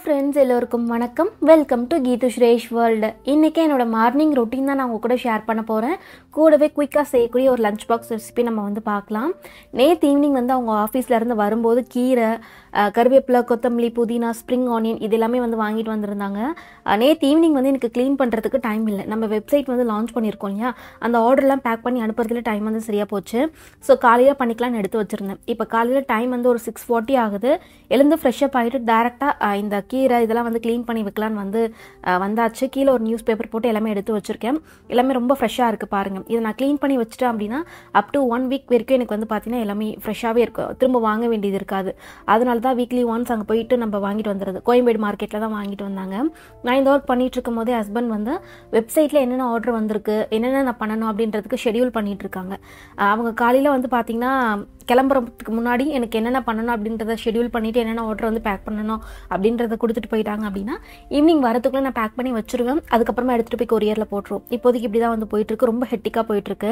friends எல்லோருக்கும் வணக்கம் welcome to Geethu Suresh world இன்றைக்கி என்னோட மார்னிங் ரொட்டீன் தான் நான் உங்கள் கூட ஷேர் பண்ண போகிறேன் கூடவே குயிக்காக செய்யக்கூடிய ஒரு லஞ்ச் பாக்ஸ் ரெசிபி நம்ம வந்து பார்க்கலாம் நேற்று ஈவினிங் வந்து அவங்க ஆஃபீஸில் இருந்து வரும்போது கீரை அஹ், கருவேப்பிலை கொத்தமல்லி புதினா ஸ்ப்ரிங் ஆனியன் இது எல்லாமே வந்து வாங்கிட்டு வந்திருந்தாங்க அஹ், நேற்று ஈவினிங் வந்து எனக்கு க்ளீன் பண்ணுறதுக்கு டைம் இல்லை நம்ம வெப்சைட் வந்து லான்ச் பண்ணியிருக்கோம் இல்லையா அந்த ஆர்டர்லாம் பேக் பண்ணி அனுப்புறதுல டைம் வந்து சரியாக போச்சு ஸோ காலையில் பண்ணிக்கலாம்னு எடுத்து வச்சுருந்தேன் இப்போ காலையில் டைம் வந்து ஒரு சிக்ஸ் ஃபார்ட்டி ஆகுது எழுந்து ஃப்ரெஷ்அப் ஆகிட்டு டேரெக்டாக இந்த கீரை இதெல்லாம் வந்து க்ளீன் பண்ணி வைக்கலான்னு வந்து அஹ், வந்தாச்சு கீழே ஒரு நியூஸ் பேப்பர் போட்டு எல்லாமே எடுத்து வச்சுருக்கேன் எல்லாமே ரொம்ப ஃப்ரெஷ்ஷாக இருக்குது பாருங்கள் இதை நான் க்ளீன் பண்ணி வச்சுட்டேன் அப்படின்னா அப் டு ஒன் வீக் வரைக்கும் எனக்கு வந்து பார்த்தீங்கன்னா எல்லாமே ஃப்ரெஷ்ஷாகவே இருக்கும் திரும்ப வாங்க வேண்டியது இருக்காது அதனால தான் வீக்லி ஒன்ஸ் அங்கே போயிட்டு நம்ம வாங்கிட்டு வந்துடுறது கோயம்பேடு மார்க்கெட்டில் தான் வாங்கிட்டு வந்தாங்க நான் இந்த ஒர்க் பண்ணிட்டு இருக்கும் போதே ஹஸ்பண்ட் வந்து வெப்சைட்டில் என்னென்ன ஆர்டர் வந்திருக்கு என்னென்ன நான் பண்ணணும் அப்படின்றதுக்கு ஷெடியூல் பண்ணிட்டு இருக்காங்க அஹ் அவங்க காலையில் வந்து பார்த்தீங்கன்னா கிளம்புறதுக்கு முன்னாடி எனக்கு என்னென்ன பண்ணணும் அப்படின்றத ஷெடியூல் பண்ணிவிட்டு என்னென்ன ஆர்டர் வந்து பேக் பண்ணணும் அப்படின்றத கொடுத்துட்டு போயிட்டாங்க அப்படின்னா ஈவினிங் வரதுக்குள்ளே நான் பேக் பண்ணி வச்சுருவேன் அதுக்கப்புறமா எடுத்துகிட்டு போய் கொரியரில் போட்டுருவோம் இப்போதைக்கு இப்படி தான் வந்து போயிட்டுருக்கு ரொம்ப ஹெட்டிக்காக போயிட்டுருக்கு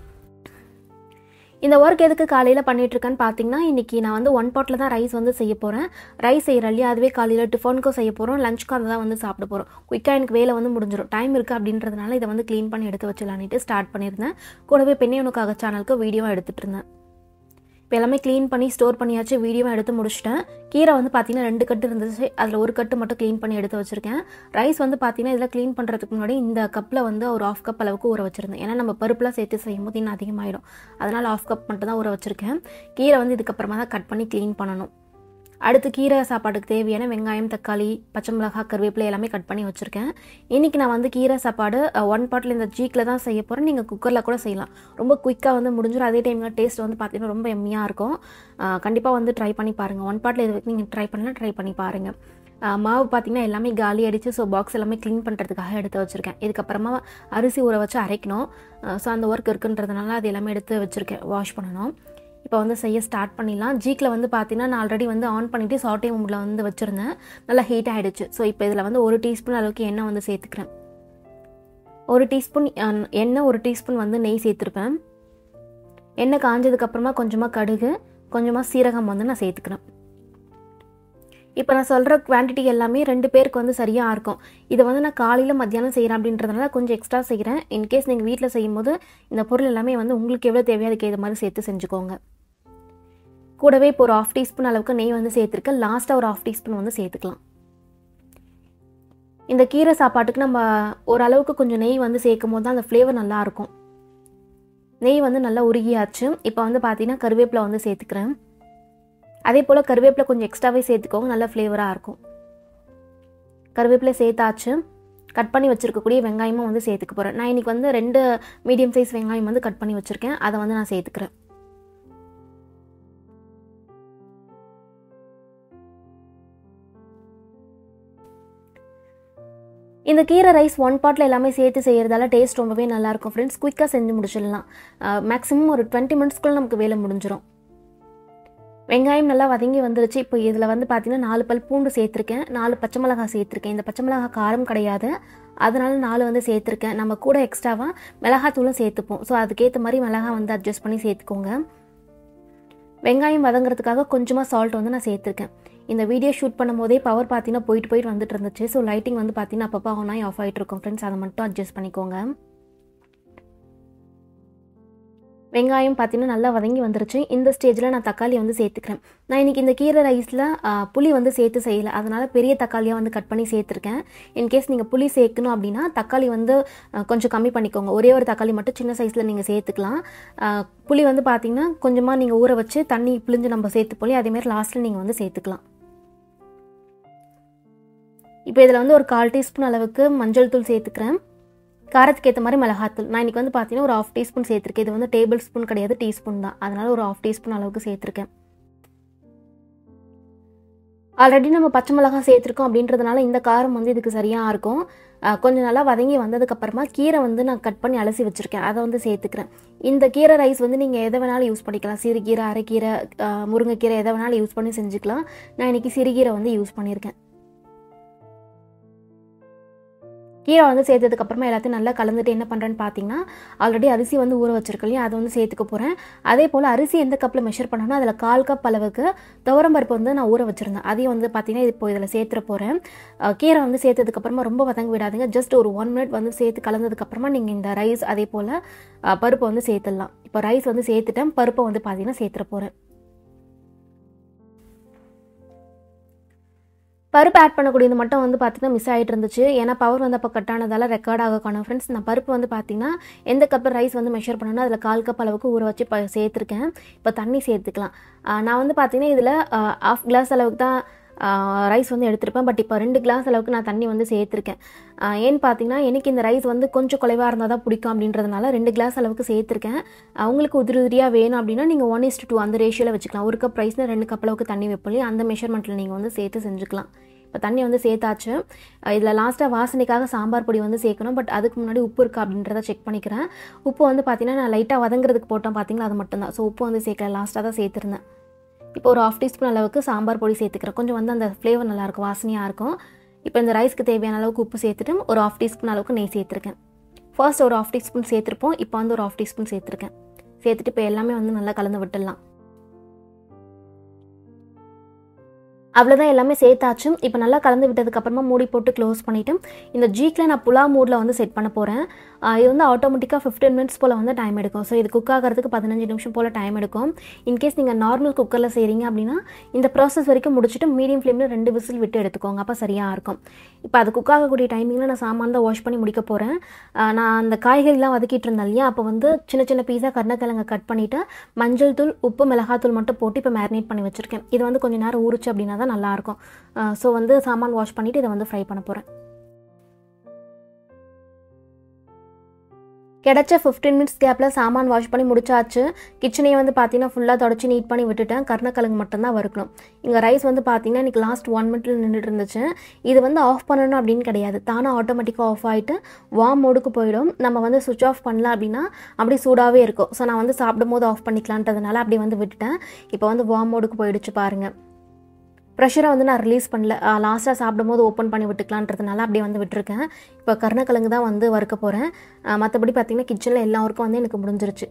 இந்த ஒர்க் எதுக்கு காலையில் பண்ணிகிட்ருக்கேன்னு பார்த்தீங்கன்னா இன்றைக்கி நான் வந்து ஒன் பாட்டில் தான் ரைஸ் வந்து செய்ய போகிறேன் ரைஸ் செய்கிற இல்லையா அதுவே காலையில் டிஃபனுக்கும் செய்ய போகிறோம் லஞ்சுக்கும் அதை தான் வந்து சாப்பிட போகிறோம் குயிக்காக எனக்கு வேலை வந்து முடிஞ்சிடும் டைம் இருக்குது அப்படின்றதுனால இதை வந்து க்ளீன் பண்ணி எடுத்து வச்சலான்ட்டு ஸ்டார்ட் பண்ணியிருந்தேன் கூடவே பெண்ணையனுக்காக சேனலுக்கு வீடியோவாக எடுத்துகிட்டு இருந்தேன் இப்போ எல்லாமே க்ளீன் பண்ணி ஸ்டோர் பண்ணியாச்சு வீடியோவும் எடுத்து முடிச்சிட்டேன் கீரை வந்து பார்த்தீங்கன்னா ரெண்டு கட்டு இருந்துச்சு அதில் ஒரு கட்டு மட்டும் க்ளீன் பண்ணி எடுத்து வச்சுருக்கேன் ரைஸ் வந்து பார்த்தீங்கன்னா இதில் க்ளீன் பண்ணுறதுக்கு முன்னாடி இந்த கப்பில் வந்து ஒரு ஆஃப் கப் அளவுக்கு ஊற வச்சுருந்தேன் ஏன்னா நம்ம பருப்புலாம் சேர்த்து செய்யும் போது இன்னும் அதிகமாகிடும் அதனால் ஆஃப் கப் மட்டும் தான் ஊற வச்சுருக்கேன் கீரை வந்து இதுக்கப்புறமா தான் கட் பண்ணி க்ளீன் பண்ணணும் அடுத்து கீரை சாப்பாட்டுக்கு தேவையான வெங்காயம் தக்காளி பச்சை மிளகாய் கருவேப்பிலை எல்லாமே கட் பண்ணி வச்சுருக்கேன் இன்றைக்கி நான் வந்து கீரை சாப்பாடு ஒன் பாட்டில் இந்த ஜீக்கில் தான் செய்ய போகிறேன் நீங்கள் குக்கரில் கூட செய்யலாம் ரொம்ப குயிக்காக வந்து முடிஞ்சிடும் அதே டைமில் டேஸ்ட் வந்து பார்த்தீங்கன்னா ரொம்ப எம்மியாக இருக்கும் கண்டிப்பாக வந்து ட்ரை பண்ணி பாருங்கள் ஒன் பாட்டில் இது வரைக்கும் நீங்கள் ட்ரை பண்ணலாம் ட்ரை பண்ணி பாருங்கள் ஆஹ் மாவு பார்த்தீங்கன்னா எல்லாமே காலி அடித்து ஸோ பாக்ஸ் எல்லாமே க்ளீன் பண்ணுறதுக்காக எடுத்து வச்சுருக்கேன் இதுக்கப்புறமா அரிசி ஊற வச்சு அரைக்கணும் ஸோ அந்த ஒர்க் இருக்குன்றதுனால அது எல்லாமே எடுத்து வச்சுருக்கேன் வாஷ் பண்ணணும் இப்போ வந்து செய்ய ஸ்டார்ட் பண்ணிடலாம் ஜீக்கில் வந்து பார்த்தீங்கன்னா நான் ஆல்ரெடி வந்து ஆன் பண்ணிவிட்டு சாட்டே மூடில் வந்து வச்சுருந்தேன் நல்லா ஹீட் ஆகிடுச்சு ஸோ இப்போ இதில் வந்து ஒரு டீஸ்பூன் அளவுக்கு எண்ணெய் வந்து சேர்த்துக்கிறேன் ஒரு டீஸ்பூன் எண்ணெய் ஒரு டீஸ்பூன் வந்து நெய் சேர்த்துருப்பேன் எண்ணெய் காஞ்சதுக்கப்புறமா கொஞ்சமாக கடுகு கொஞ்சமாக சீரகம் வந்து நான் சேர்த்துக்கிறேன் இப்போ நான் சொல்கிற குவான்டிட்டி எல்லாமே ரெண்டு பேருக்கு வந்து சரியாக இருக்கும் இதை வந்து நான் காலையில் மத்தியானம் செய்கிறேன் அப்படின்றதுனால கொஞ்சம் எக்ஸ்ட்ரா செய்கிறேன் இன்கேஸ் நீங்கள் வீட்டில் செய்யும்போது இந்த பொருள் எல்லாமே வந்து உங்களுக்கு எவ்வளோ தேவையோ அதுக்கு ஏற்ற மாதிரி சேர்த்து செஞ்சுக்கோங்க கூடவே இப்போ ஒரு ஆஃப் டீஸ்பூன் அளவுக்கு நெய் வந்து சேர்த்துருக்கேன் லாஸ்ட்டாக ஒரு ஆஃப் டீஸ்பூன் வந்து சேர்த்துக்கலாம் இந்த கீரை சாப்பாட்டுக்கு நம்ம ஓரளவுக்கு கொஞ்சம் நெய் வந்து சேர்க்கும் போது தான் அந்த ஃப்ளேவர் நல்லாயிருக்கும் நெய் வந்து நல்லா உருகியாச்சு இப்போ வந்து பார்த்தீங்கன்னா கருவேப்பிலை வந்து சேர்த்துக்கிறேன் அதே போல் கருவேப்பிலை கொஞ்சம் எக்ஸ்ட்ராவே சேர்த்துக்கோங்க நல்ல ஃப்ளேவராக இருக்கும் கருவேப்பிலை சேர்த்தாச்சு கட் பண்ணி வச்சுருக்கக்கூடிய வெங்காயமும் வந்து சேர்த்துக்க போகிறேன் நான் இன்றைக்கி வந்து ரெண்டு மீடியம் சைஸ் வெங்காயம் வந்து கட் பண்ணி வச்சுருக்கேன் அதை வந்து நான் சேர்த்துக்கிறேன் இந்த கீரை ரைஸ் ஒன் பாட்டில் எல்லாமே சேர்த்து செய்கிறதால டேஸ்ட் ரொம்பவே நல்லாயிருக்கும் ஃப்ரெண்ட்ஸ் குயிக்காக செஞ்சு முடிச்சிடலாம் மேக்ஸிமம் ஒரு டுவெண்ட்டி மினிட்ஸ்க்குள்ளே நமக்கு வேலை முடிஞ்சிடும் வெங்காயம் நல்லா வதங்கி வந்துருச்சு இப்போ இதில் வந்து பார்த்தீங்கன்னா நாலு பல் பூண்டு சேர்த்துருக்கேன் நாலு பச்சை மிளகாய் சேர்த்துருக்கேன் இந்த பச்சை மிளகாய் காரம் கிடையாது அதனால நாலு வந்து சேர்த்துருக்கேன் நம்ம கூட எக்ஸ்ட்ராவாக மிளகாத்தூளும் சேர்த்துப்போம் ஸோ அதுக்கேற்ற மாதிரி மிளகாய் வந்து அட்ஜஸ்ட் பண்ணி சேர்த்துக்கோங்க வெங்காயம் வதங்குறதுக்காக கொஞ்சமாக சால்ட் வந்து நான் சேர்த்துருக்கேன் இந்த வீடியோ ஷூட் பண்ணும்போதே பவர் பார்த்தீங்கன்னா போயிட்டு போயிட்டு வந்துட்டு இருந்துச்சு ஸோ லைட்டிங் வந்து பார்த்தீங்கன்னா அப்பப்போ ஆன் ஆகி ஆஃப் ஆகிட்டு இருக்கும் ஃப்ரெண்ட்ஸ் அதை மட்டும் அட்ஜஸ்ட் பண்ணிக்கோங்க வெங்காயம் பார்த்தீங்கன்னா நல்லா வதங்கி வந்துருச்சு இந்த ஸ்டேஜில் நான் தக்காளி வந்து சேர்த்துக்கிறேன் நான் இன்றைக்கி இந்த கீரை ரைஸில் புளி வந்து சேர்த்து செய்யலை அதனால் பெரிய தக்காளியாக வந்து கட் பண்ணி சேர்த்துருக்கேன் இன்கேஸ் நீங்கள் புளி சேர்க்கணும் அப்படின்னா தக்காளி வந்து ஆ, கொஞ்சம் கம்மி பண்ணிக்கோங்க ஒரே ஒரு தக்காளி மட்டும் சின்ன சைஸில் நீங்கள் சேர்த்துக்கலாம் ஆ, புளி வந்து பார்த்தீங்கன்னா கொஞ்சமாக நீங்கள் ஊற வச்சு தண்ணி பிழிஞ்சு நம்ம சேர்த்து போலி அதேமாதிரி லாஸ்ட்டில் நீங்கள் வந்து சேர்த்துக்கலாம் இப்போ இதில் வந்து ஒரு கால் டீஸ்பூன் அளவுக்கு மஞ்சள் தூள் சேர்த்துக்கிறேன் காரத்துக்கு ஏற்ற மாதிரி மிளகாத்தூள் நான் இன்றைக்கி வந்து பார்த்தீங்கன்னா ஒரு ஆஃப் டீஸ்பூன் சேர்த்துருக்கேன் இது வந்து டேபிள் ஸ்பூன் கிடையாது டீஸ்பூன் தான் அதனால் ஒரு ஆஃப் டீஸ்பூன் அளவுக்கு சேர்த்துருக்கேன் ஆல்ரெடி நம்ம பச்சை மிளகாய் சேர்த்துருக்கோம் அப்படின்றதுனால இந்த காரம் வந்து இதுக்கு சரியாக இருக்கும் அஹ் கொஞ்சம் நல்லா வதங்கி வந்ததுக்கப்புறமா கீரை வந்து நான் கட் பண்ணி அலசி வச்சுருக்கேன் அதை வந்து சேர்த்துக்கிறேன் இந்த கீரை ரைஸ் வந்து நீங்கள் எதை வேணாலும் யூஸ் பண்ணிக்கலாம் சிறுகீரை அரைக்கீரை அஹ் முருங்கைக்கீரை எதை வேணாலும் யூஸ் பண்ணி செஞ்சுக்கலாம் நான் இன்றைக்கி சிறுகீரை வந்து யூஸ் பண்ணியிருக்கேன் கீரை வந்து சேர்த்ததுக்கப்புறமா எல்லாத்தையும் நல்லா கலந்துட்டு என்ன பண்ணுறேன்னு பார்த்தீங்கன்னா ஆல்ரெடி அரிசி வந்து ஊற வச்சிருக்கோம் இல்லையா அதை வந்து சேர்த்துக்க போகிறேன் அதே போல் அரிசி எந்த கப்பில் மெஷர் பண்ணணும் அதில் கால் கப் அளவுக்கு துவரம்பருப்பு வந்து நான் ஊற வச்சுருந்தேன் அதையும் வந்து பார்த்தீங்கன்னா இப்போ இதில் சேர்த்துற போகிறேன் கீரை வந்து சேர்த்ததுக்கப்புறமா ரொம்ப வதங்க விடாதுங்க ஜஸ்ட் ஒரு ஒன் மினிட் வந்து சேர்த்து கலந்ததுக்கப்புறமா நீங்கள் இந்த ரைஸ் அதே போல் பருப்பை வந்து சேர்த்துடலாம் இப்போ ரைஸ் வந்து சேர்த்துட்டேன் பருப்பை வந்து பார்த்தீங்கன்னா சேர்த்துற போகிறேன் பருப்பு ஆட் பண்ணக்கூடியது மட்டும் வந்து பார்த்திங்கன்னா மிஸ் ஆகிட்டு இருந்துச்சு ஏன்னா பவர் வந்து அப்போ கட் ஆனதால் ரெக்கார்ட் ஆக காணும் ஃப்ரெண்ட்ஸ் நான் பருப்பு வந்து பார்த்திங்கன்னா எந்த கப்பு ரைஸ் வந்து மெஷர் பண்ணணும் அதில் கால் கப் அளவுக்கு ஊற வச்சு ப சேர்த்துருக்கேன் இப்போ தண்ணி சேர்த்துக்கலாம் நான் வந்து பார்த்திங்கன்னா இதில் ஆஃப் கிளாஸ் அளவுக்கு தான் ரைஸ் வந்து எடுத்திருப்பேன் பட் இப்போ ரெண்டு கிளாஸ் அளவுக்கு நான் தண்ணி வந்து சேர்த்துருக்கேன் ஏன்னு பார்த்தீங்கன்னா எனக்கு இந்த ரைஸ் வந்து கொஞ்சம் குறைவாக இருந்தால் தான் பிடிக்கும் அப்படின்றதுனால ரெண்டு கிளாஸ் அளவுக்கு சேர்த்துருக்கேன் அவங்களுக்கு உதிரி உதிரியாக வேணும் அப்படின்னா நீங்கள் ஒன் இஸ்ட் டூ அந்த ரேஷியோவில் வச்சுக்கலாம் ஒரு கப் ரைஸ்னால் ரெண்டு கப் அளவுக்கு தண்ணி வைப்போம் அந்த மெஷர்மெண்ட்டில் நீங்கள் வந்து சேர்த்து செஞ்சுக்கலாம் இப்போ தண்ணி வந்து சேர்த்தாச்சு இதில் லாஸ்ட்டாக வாசனைக்காக சாம்பார் பொடி வந்து சேர்க்கணும் பட் அதுக்கு முன்னாடி உப்பு இருக்கா அப்படின்றத செக் பண்ணிக்கிறேன் உப்பு வந்து பார்த்தீங்கன்னா நான் லைட்டாக வதங்குறதுக்கு போட்டோம் பார்த்தீங்களா அது மட்டும்தான் ஸோ உப்பு வந்து சேர்க்கல லாஸ்ட்டாக தான் சேர்த்துருந்தேன் இப்போ ஒரு ஆஃப் டீஸ்பூன் அளவுக்கு சாம்பார் பொடி சேர்த்துக்கிறேன் கொஞ்சம் வந்து அந்த ஃப்ளேவர் நல்லாயிருக்கும் வாசனையாக இருக்கும் இப்போ இந்த ரைஸ்க்கு தேவையான அளவுக்கு உப்பு சேர்த்துட்டு ஒரு ஆஃப் டீஸ்பூன் அளவுக்கு நெய் சேர்த்துருக்கேன் ஃபர்ஸ்ட் ஒரு ஆஃப் டீஸ்பூன் சேர்த்துருப்போம் இப்போ வந்து ஒரு ஆஃப் டீஸ்பூன் சேர்த்துருக்கேன் சேர்த்துட்டு இப்போ எல்லாமே வந்து நல்லா கலந்து விட்டுடலாம் அவ்வளோதான் எல்லாமே சேர்த்தாச்சு இப்போ நல்லா கலந்து விட்டதுக்கப்புறமா மூடி போட்டு க்ளோஸ் பண்ணிவிட்டு இந்த ஜீக்கில் நான் புலா மூடில் வந்து செட் பண்ண போகிறேன் இது வந்து ஆட்டோமேட்டிக்காக ஃபிஃப்டீன் மினிட்ஸ் போல் வந்து டைம் எடுக்கும் ஸோ இது குக் ஆகிறதுக்கு பதினஞ்சு நிமிஷம் போல் டைம் எடுக்கும் இன்கேஸ் நீங்கள் நார்மல் குக்கரில் செய்கிறீங்க அப்படின்னா இந்த ப்ராசஸ் வரைக்கும் முடிச்சுட்டு மீடியம் ஃப்ளேமில் ரெண்டு விசில் விட்டு எடுத்துக்கோங்க அப்போ சரியாக இருக்கும் இப்போ அது குக் ஆகக்கூடிய டைமிங்கில் நான் சாமான் தான் வாஷ் பண்ணி முடிக்க போகிறேன் நான் அந்த காய்கறிலாம் வதக்கிட்டு இருந்தேன் இல்லையா அப்போ வந்து சின்ன சின்ன பீஸாக கருணக்கிழங்க கட் பண்ணிவிட்டு மஞ்சள் தூள் உப்பு மிளகாத்தூள் மட்டும் போட்டு இப்போ மேரினேட் பண்ணி வச்சுருக்கேன் இது வந்து கொஞ்சம் நேரம் ஊறிச்சு அப்படின்னா தான் நல்லாயிருக்கும் ஸோ வந்து சாமான் வாஷ் பண்ணிவிட்டு இதை வந்து ஃப்ரை பண்ண போகிறேன் கிடச்ச ஃபிஃப்டீன் மினிட்ஸ் கேப்பில் சாமான் வாஷ் பண்ணி முடிச்சாச்சு கிச்சனையை வந்து பார்த்தீங்கன்னா ஃபுல்லாக தொடச்சி நீட் பண்ணி விட்டுட்டேன் கருணக்கிழங்கு மட்டும்தான் வறுக்கணும் இங்கே ரைஸ் வந்து பார்த்தீங்கன்னா இன்றைக்கி லாஸ்ட் ஒன் மினிட்ல நின்றுட்டு இருந்துச்சு இது வந்து ஆஃப் பண்ணணும் அப்படின்னு கிடையாது தானாக ஆட்டோமேட்டிக்காக ஆஃப் ஆகிட்டு வார்ம் மோடுக்கு போயிடும் நம்ம வந்து சுவிச் ஆஃப் பண்ணலாம் அப்படின்னா அப்படி சூடாகவே இருக்கும் ஸோ நான் வந்து சாப்பிடும் போது ஆஃப் பண்ணிக்கலான்றதுனால அப்படி வந்து விட்டுட்டேன் இப்போ வந்து வார்ம் மோடுக்கு போயிடுச்சு பாருங்கள் ப்ரெஷரை வந்து நான் ரிலீஸ் பண்ணல லாஸ்ட்டாக சாப்பிடும் போது ஓப்பன் பண்ணி விட்டுக்கலான்றதுனால அப்படியே வந்து விட்டுருக்கேன் இப்போ கருணக்கிழங்கு தான் வந்து வறுக்க போகிறேன் மற்றபடி பார்த்திங்கன்னா கிச்சனில் எல்லா ஒர்க்கும் வந்து எனக்கு முடிஞ்சிருச்சு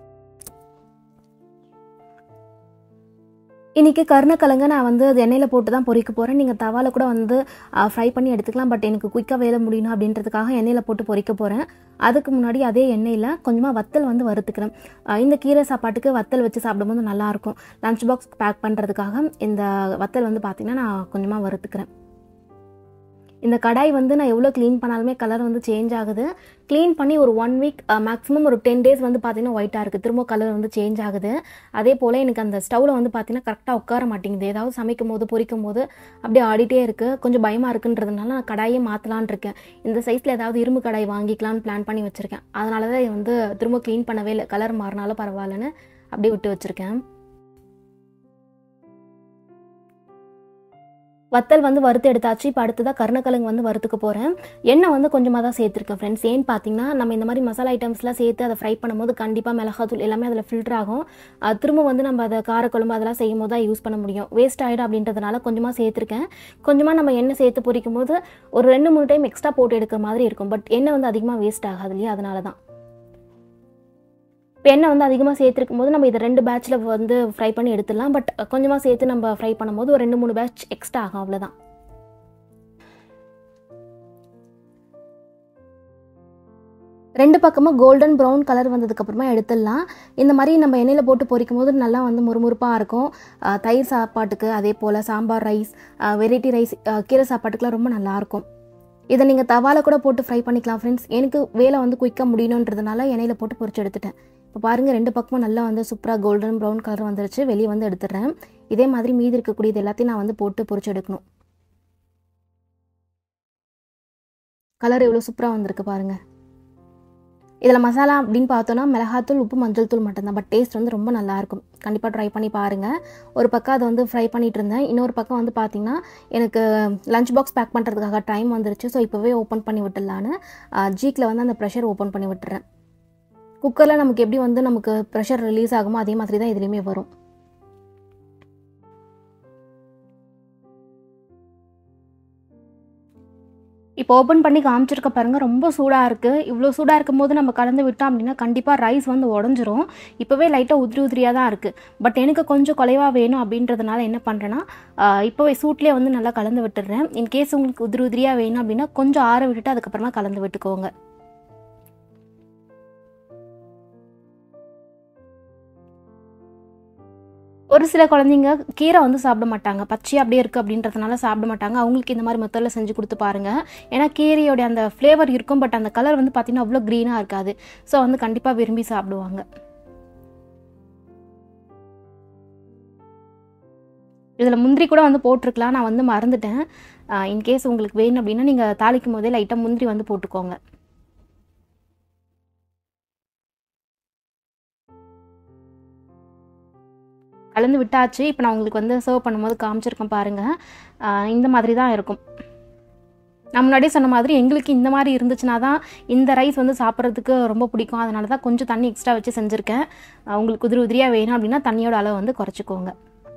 இன்றைக்கி கருணக்கிழங்க நான் வந்து அது எண்ணெயில் போட்டு தான் பொரிக்க போகிறேன் நீங்கள் தவால கூட வந்து ஃப்ரை பண்ணி எடுத்துக்கலாம் பட் எனக்கு குயிக்காக வேலை முடியணும் அப்படின்றதுக்காக எண்ணெயில் போட்டு பொரிக்க போகிறேன் அதுக்கு முன்னாடி அதே எண்ணெயில் கொஞ்சமாக வத்தல் வந்து வறுத்துக்கிறேன் இந்த கீரை சாப்பாட்டுக்கு வத்தல் வச்சு சாப்பிடும்போது நல்லாயிருக்கும் லஞ்ச் பாக்ஸ் பேக் பண்ணுறதுக்காக இந்த வத்தல் வந்து பார்த்திங்கன்னா நான் கொஞ்சமாக வறுத்துக்கிறேன் இந்த கடாய் வந்து நான் எவ்வளோ க்ளீன் பண்ணாலுமே கலர் வந்து சேஞ்ச் ஆகுது க்ளீன் பண்ணி ஒரு ஒன் வீக் மேக்ஸிமம் ஒரு டென் டேஸ் வந்து பார்த்தீங்கன்னா ஒயிட்டாக இருக்குது திரும்ப கலர் வந்து சேஞ்ச் ஆகுது அதே போல் எனக்கு அந்த ஸ்டவ்வில் வந்து பார்த்தீங்கன்னா கரெக்டாக உட்கார மாட்டேங்குது ஏதாவது சமைக்கும் போது பொரிக்கும் போது அப்படியே ஆடிட்டே இருக்குது கொஞ்சம் பயமாக இருக்குன்றதுனால நான் கடாயே மாற்றலான் இருக்கேன் இந்த சைஸில் ஏதாவது இரும்பு கடாய் வாங்கிக்கலான்னு பிளான் பண்ணி வச்சுருக்கேன் அதனால தான் வந்து திரும்ப க்ளீன் பண்ணவே இல்லை கலர் மாறினாலும் பரவாயில்லன்னு அப்படியே விட்டு வச்சுருக்கேன் வத்தல் வந்து வறுத்து எடுத்தாச்சு இப்போ அடுத்ததாக கருணக்கிழங்கு வந்து வறுத்துக்க போகிறேன் எண்ணெய் வந்து கொஞ்சமாக தான் சேர்த்துருக்கேன் ஃப்ரெண்ட்ஸ் ஏன்னு பார்த்தீங்கன்னா நம்ம இந்த மாதிரி மசாலா ஐட்டம்ஸ்லாம் சேர்த்து அதை ஃப்ரை பண்ணும்போது கண்டிப்பாக மிளகாத்தூள் எல்லாமே அதில் ஃபில்டர் ஆகும் அது திரும்ப வந்து நம்ம அதை காரக்குழம்பு அதெல்லாம் செய்யும் போது தான் யூஸ் பண்ண முடியும் வேஸ்ட் ஆகிடும் அப்படின்றதுனால கொஞ்சமாக சேர்த்துருக்கேன் கொஞ்சமாக நம்ம எண்ணெய் சேர்த்து பொரிக்கும் போது ஒரு ரெண்டு மூணு டைம் எக்ஸ்ட்ரா போட்டு எடுக்கிற மாதிரி இருக்கும் பட் எண்ணெய் வந்து அதிகமாக வேஸ்ட் ஆகாது இல்லையா அதனால தான் இப்போ எண்ணெய் வந்து அதிகமாக சேர்த்துருக்கும் போது நம்ம இதை ரெண்டு பேட்சில் வந்து ஃப்ரை பண்ணி எடுத்துடலாம் பட் கொஞ்சமாக சேர்த்து நம்ம ஃப்ரை பண்ணும்போது ஒரு ரெண்டு மூணு பேட்ச் எக்ஸ்ட்ரா ஆகும் அவ்வளோதான் ரெண்டு பக்கமும் கோல்டன் ப்ரௌன் கலர் வந்ததுக்கப்புறமா எடுத்துடலாம் இந்த மாதிரி நம்ம எண்ணெயில் போட்டு பொரிக்கும் போது நல்லா வந்து முறுமுறுப்பாக இருக்கும் தயிர் சாப்பாட்டுக்கு அதே போல் சாம்பார் ரைஸ் வெரைட்டி ரைஸ் கீரை சாப்பாட்டுக்குலாம் ரொம்ப நல்லாயிருக்கும் இதை நீங்கள் தவால கூட போட்டு ஃப்ரை பண்ணிக்கலாம் ஃப்ரெண்ட்ஸ் எனக்கு வேலை வந்து குயிக்காக முடியணுன்றதுனால எண்ணெயில் போட்டு பொரிச்சு எடுத்துட்டேன் இப்போ பாருங்கள் ரெண்டு பக்கமும் நல்லா வந்து சூப்பராக கோல்டன் ப்ரௌன் கலர் வந்துருச்சு வெளியே வந்து எடுத்துடுறேன் இதே மாதிரி மீதி இருக்கக்கூடியது எல்லாத்தையும் நான் வந்து போட்டு பொரிச்சு எடுக்கணும் கலர் எவ்வளோ சூப்பராக வந்திருக்கு பாருங்கள் இதில் மசாலா அப்படின்னு பார்த்தோன்னா மிளகாத்தூள் உப்பு மஞ்சள் தூள் மட்டும்தான் பட் டேஸ்ட் வந்து ரொம்ப நல்லாயிருக்கும் கண்டிப்பாக ட்ரை பண்ணி பாருங்கள் ஒரு பக்கம் அதை வந்து ஃப்ரை பண்ணிகிட்டு இருந்தேன் இன்னொரு பக்கம் வந்து பார்த்திங்கன்னா எனக்கு லஞ்ச் பாக்ஸ் பேக் பண்ணுறதுக்காக டைம் வந்துருச்சு ஸோ இப்போவே ஓப்பன் பண்ணி விட்டுடலான்னு ஜீக்கில் வந்து அந்த ப்ரெஷர் ஓப்பன் பண்ணி விட்டுறேன் குக்கரில் நமக்கு எப்படி வந்து நமக்கு ப்ரெஷர் ரிலீஸ் ஆகுமோ அதே மாதிரி தான் இதுலேயுமே வரும் இப்போ ஓப்பன் பண்ணி காமிச்சிருக்க பாருங்கள் ரொம்ப சூடாக இருக்குது இவ்வளோ சூடாக இருக்கும்போது நம்ம கலந்து விட்டோம் அப்படின்னா கண்டிப்பாக ரைஸ் வந்து உடஞ்சிரும் இப்போவே லைட்டாக உதிரி உதிரியாக தான் இருக்குது பட் எனக்கு கொஞ்சம் குறைவாக வேணும் அப்படின்றதுனால என்ன பண்ணுறேன்னா இப்போவே சூட்லேயே வந்து நல்லா கலந்து விட்டுடுறேன் இன்கேஸ் உங்களுக்கு உதிரி உதிரியாக வேணும் அப்படின்னா கொஞ்சம் ஆற விட்டுட்டு அதுக்கப்புறமா கலந்து விட்டுக்கோங்க ஒரு சில குழந்தைங்க கீரை வந்து சாப்பிட மாட்டாங்க பச்சையாக அப்படியே இருக்குது அப்படின்றதுனால சாப்பிட மாட்டாங்க அவங்களுக்கு இந்த மாதிரி மெத்தடில் செஞ்சு கொடுத்து பாருங்கள் ஏன்னா கீரையோடைய அந்த ஃப்ளேவர் இருக்கும் பட் அந்த கலர் வந்து பார்த்திங்கன்னா அவ்வளோ க்ரீனாக இருக்காது ஸோ வந்து கண்டிப்பாக விரும்பி சாப்பிடுவாங்க இதில் முந்திரி கூட வந்து போட்டிருக்கலாம் நான் வந்து மறந்துட்டேன் இன்கேஸ் உங்களுக்கு வேணும் அப்படின்னா நீங்கள் தாளிக்கும் போதே லைட்டாக முந்திரி வந்து போட்டுக்கோங்க கலந்து விட்டாச்சு இப்போ நான் உங்களுக்கு வந்து சர்வ் பண்ணும்போது காமிச்சிருக்கேன் பாருங்கள் இந்த மாதிரி தான் இருக்கும் நான் முன்னாடியே சொன்ன மாதிரி எங்களுக்கு இந்த மாதிரி இருந்துச்சுன்னா தான் இந்த ரைஸ் வந்து சாப்பிட்றதுக்கு ரொம்ப பிடிக்கும் அதனால தான் கொஞ்சம் தண்ணி எக்ஸ்ட்ரா வச்சு செஞ்சுருக்கேன் உங்களுக்கு உதிரி உதிரியாக வேணும் அப்படின்னா தண்ணியோட அளவு வந்து குறைச்சிக்கோங்க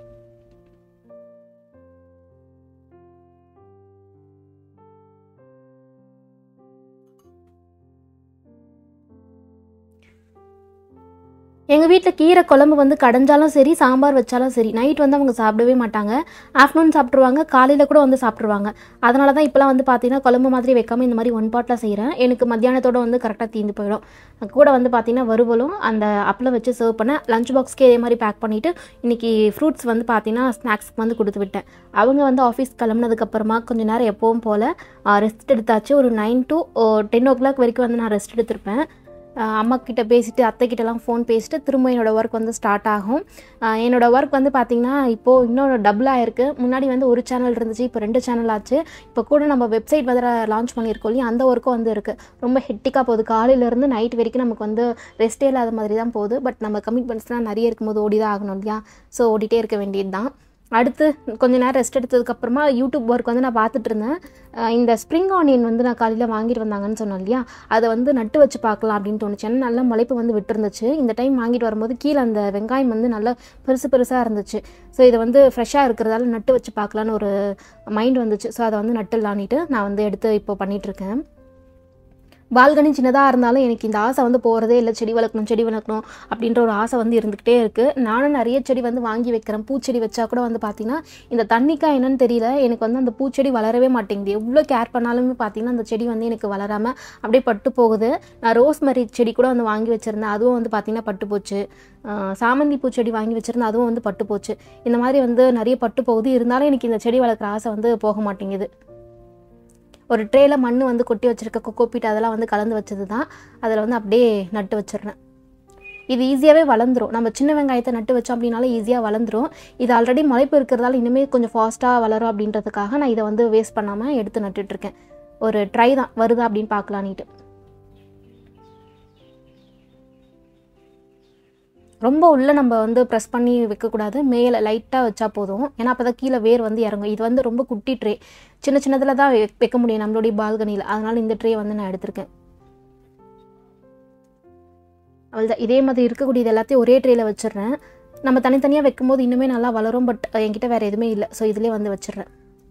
எங்கள் வீட்டில் கீரை குழம்பு வந்து கடைஞ்சாலும் சரி சாம்பார் வச்சாலும் சரி நைட் வந்து அவங்க சாப்பிடவே மாட்டாங்க ஆஃப்டர்நூன் சாப்பிட்ருவாங்க காலையில் கூட வந்து சாப்பிட்ருவாங்க அதனால தான் இப்போலாம் வந்து பார்த்தீங்கன்னா குழம்பு மாதிரி வைக்காமல் இந்த மாதிரி ஒன் பாட்டில் செய்கிறேன் எனக்கு மத்தியானத்தோட வந்து கரெக்டாக தீர்ந்து போயிடும் கூட வந்து பார்த்தீங்கன்னா வறுவலும் அந்த அப்பளம் வச்சு சர்வ் பண்ண லஞ்ச் பாக்ஸ்க்கே இதே மாதிரி பேக் பண்ணிவிட்டு இன்றைக்கி ஃப்ரூட்ஸ் வந்து பார்த்தீங்கன்னா ஸ்நாக்ஸ்க்கு வந்து கொடுத்து விட்டேன் அவங்க வந்து ஆஃபீஸ் கிளம்புனதுக்கப்புறமா கொஞ்சம் நேரம் எப்பவும் போல் ரெஸ்ட் எடுத்தாச்சு ஒரு nine to ten o'clock வரைக்கும் வந்து நான் ரெஸ்ட் எடுத்திருப்பேன் அம்மா கிட்ட பேசிட்டு அத்தை கிட்டலாம் ஃபோன் பேசிட்டு திரும்ப என்னோடய ஒர்க் வந்து ஸ்டார்ட் ஆகும் என்னோடய ஒர்க் வந்து பார்த்திங்கன்னா இப்போது இன்னொரு டபுளாக இருக்குது முன்னாடி வந்து ஒரு சேனல் இருந்துச்சு இப்போ ரெண்டு சேனல் ஆச்சு இப்போ கூட நம்ம வெப்சைட் வந்து லான்ச் பண்ணியிருக்கோம் இல்லையா அந்த ஒர்க்கும் வந்து இருக்குது ரொம்ப ஹெட்டிக்காக போகுது காலையிலேருந்து நைட் வரைக்கும் நமக்கு வந்து ரெஸ்ட்டே இல்லாத மாதிரி தான் போகுது பட் நம்ம கமிட்மெண்ட்ஸ்லாம் நிறைய இருக்கும்போது ஓடி தான் ஆகணும் இல்லையா ஸோ ஓடிட்டே இருக்க வேண்டியது தான் அடுத்து கொஞ்ச நேரம் ரெஸ்ட் எடுத்ததுக்கப்புறமா யூடியூப் ஒர்க் வந்து நான் பார்த்துட்டு இருந்தேன் இந்த ஸ்ப்ரிங் ஆனியன் வந்து நான் காலையில் வாங்கிட்டு வந்தாங்கன்னு சொன்னேன் இல்லையா அதை வந்து நட்டு வச்சு பார்க்கலாம் அப்படின்னு தோணுச்சு ஏன்னா நல்லா முளைப்பு வந்து விட்டுருந்துச்சு இந்த டைம் வாங்கிட்டு வரும்போது கீழே அந்த வெங்காயம் வந்து நல்லா பெருசு பெருசாக இருந்துச்சு ஸோ இதை வந்து ஃப்ரெஷ்ஷாக இருக்கிறதால நட்டு வச்சு பார்க்கலான்னு ஒரு மைண்ட் வந்துச்சு ஸோ அதை வந்து நட்டுலான்ட்டு நான் வந்து எடுத்து இப்போ பண்ணிகிட்ருக்கேன் பால்கனி சின்னதாக இருந்தாலும் எனக்கு இந்த ஆசை வந்து போகிறதே இல்லை செடி வளர்க்கணும் செடி வளர்க்கணும் அப்படின்ற ஒரு ஆசை வந்து இருந்துக்கிட்டே இருக்குது நானும் நிறைய செடி வந்து வாங்கி வைக்கிறேன் பூச்செடி வச்சா கூட வந்து பார்த்திங்கன்னா இந்த தண்ணிக்கா என்னன்னு தெரியல எனக்கு வந்து அந்த பூச்செடி வளரவே மாட்டேங்குது எவ்வளோ கேர் பண்ணாலுமே பார்த்திங்கன்னா அந்த செடி வந்து எனக்கு வளராமல் அப்படியே பட்டு போகுது நான் ரோஸ் மரி செடி கூட வந்து வாங்கி வச்சுருந்தேன் அதுவும் வந்து பார்த்திங்கன்னா பட்டு போச்சு சாமந்தி பூச்செடி வாங்கி வச்சுருந்தேன் அதுவும் வந்து பட்டு போச்சு இந்த மாதிரி வந்து நிறைய பட்டு போகுது இருந்தாலும் எனக்கு இந்த செடி வளர்க்குற ஆசை வந்து போக மாட்டேங்குது ஒரு ட்ரேயில் மண் வந்து கொட்டி வச்சுருக்க கொக்கோபீட் அதெல்லாம் வந்து கலந்து வச்சது தான் அதில் வந்து அப்படியே நட்டு வச்சிடுறேன் இது ஈஸியாகவே வளர்ந்துரும் நம்ம சின்ன வெங்காயத்தை நட்டு வச்சோம் அப்படின்னாலும் ஈஸியாக வளர்ந்துரும் இது ஆல்ரெடி முளைப்பு இருக்கிறதால இனிமேல் கொஞ்சம் ஃபாஸ்ட்டாக வளரும் அப்படின்றதுக்காக நான் இதை வந்து வேஸ்ட் பண்ணாமல் எடுத்து நட்டுட்ருக்கேன் ஒரு ட்ரை தான் வருதா அப்படின்னு பார்க்கலான்ட்டு ரொம்ப உள்ளே நம்ம வந்து ப்ரெஸ் பண்ணி வைக்கக்கூடாது மேலே லைட்டாக வச்சா போதும் ஏன்னா அப்போ தான் கீழே வேர் வந்து இறங்கும் இது வந்து ரொம்ப குட்டி ட்ரே சின்ன சின்னதில் தான் வைக்க முடியும் நம்மளுடைய பால்கனியில் அதனால் இந்த ட்ரே வந்து நான் எடுத்திருக்கேன் அவ்வளோதான் இதே மாதிரி இருக்கக்கூடியது எல்லாத்தையும் ஒரே ட்ரேயில் வச்சிடுறேன் நம்ம தனித்தனியாக வைக்கும்போது இன்னுமே நல்லா வளரும் பட் என்கிட்ட வேறு எதுவுமே இல்லை ஸோ இதிலே வந்து வச்சிடுறேன்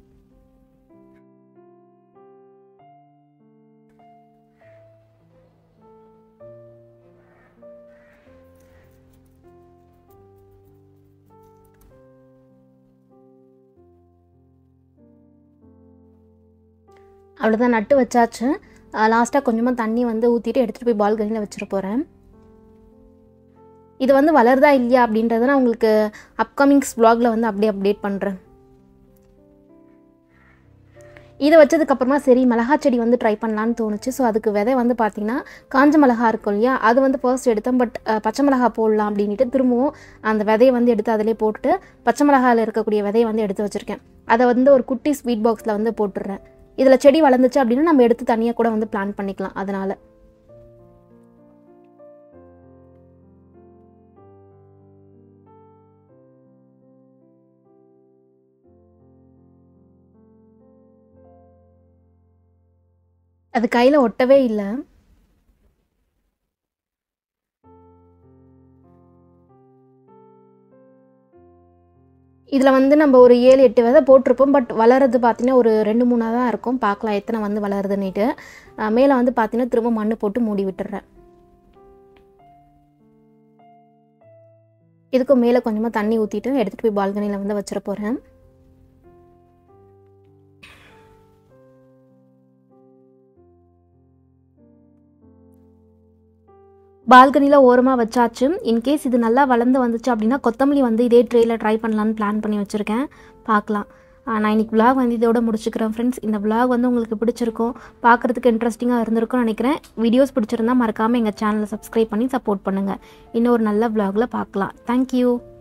அவ்வளோதான் நட்டு வச்சாச்சு லாஸ்ட்டாக கொஞ்சமாக தண்ணி வந்து ஊற்றிட்டு எடுத்துகிட்டு போய் பால்கனியில் வச்சுட்டு போகிறேன் இது வந்து வளருதா இல்லையா அப்படின்றத நான் உங்களுக்கு அப்கமிங்ஸ் வ்ளாகில் வந்து அப்படியே அப்டேட் பண்ணுறேன் இதை வச்சதுக்கப்புறமா சரி மிளகா செடி வந்து ட்ரை பண்ணலான்னு தோணுச்சு ஸோ அதுக்கு விதை வந்து பார்த்திங்கன்னா காஞ்ச மிளகா இருக்கும் இல்லையா அது வந்து ஃபர்ஸ்ட் எடுத்தேன் பட் பச்சை மிளகா போடலாம் அப்படின்ட்டு திரும்பவும் அந்த விதையை வந்து எடுத்து அதிலே போட்டுட்டு பச்சை மிளகாவில் இருக்கக்கூடிய விதையை வந்து எடுத்து வச்சுருக்கேன் அதை வந்து ஒரு குட்டி ஸ்வீட் பாக்ஸில் வந்து போட்டுடுறேன் இதில் செடி வளர்ந்துச்சு அப்படின்னா நம்ம எடுத்து தனியாக கூட வந்து பிளான் பண்ணிக்கலாம் அதனால் அது கையில் ஒட்டவே இல்லை இதில் வந்து நம்ம ஒரு ஏழு எட்டு விதை போட்டிருப்போம் பட் வளர்றது பார்த்தீங்கன்னா ஒரு ரெண்டு மூணாக தான் இருக்கும் பார்க்கலாம் எத்தனை வந்து வளருதுன்னுட்டு மேலே வந்து பார்த்தீங்கன்னா திரும்ப மண் போட்டு மூடி விட்டுறேன் இதுக்கும் மேலே கொஞ்சமாக தண்ணி ஊற்றிட்டு எடுத்துகிட்டு போய் பால்கனியில் வந்து வச்சிட போகிறேன் பால்கனியில் ஓரமாக வச்சாச்சு இன்கேஸ் இது நல்லா வளர்ந்து வந்துச்சு அப்படின்னா கொத்தமல்லி வந்து இதே ட்ரேயில் ட்ரை பண்ணலான்னு பிளான் பண்ணி வச்சுருக்கேன் பார்க்கலாம் நான் இன்றைக்கி விலாக் வந்து இதோட முடிச்சுக்கிறேன் ஃப்ரெண்ட்ஸ் இந்த விலாக் வந்து உங்களுக்கு பிடிச்சிருக்கும் பார்க்குறதுக்கு இன்ட்ரெஸ்டிங்காக இருந்திருக்கும்னு நினைக்கிறேன் வீடியோஸ் பிடிச்சிருந்தா மறக்காமல் எங்கள் சேனலை சப்ஸ்கிரைப் பண்ணி சப்போர்ட் பண்ணுங்கள் இன்னொரு நல்ல விலாகில் பார்க்கலாம் தேங்க்யூ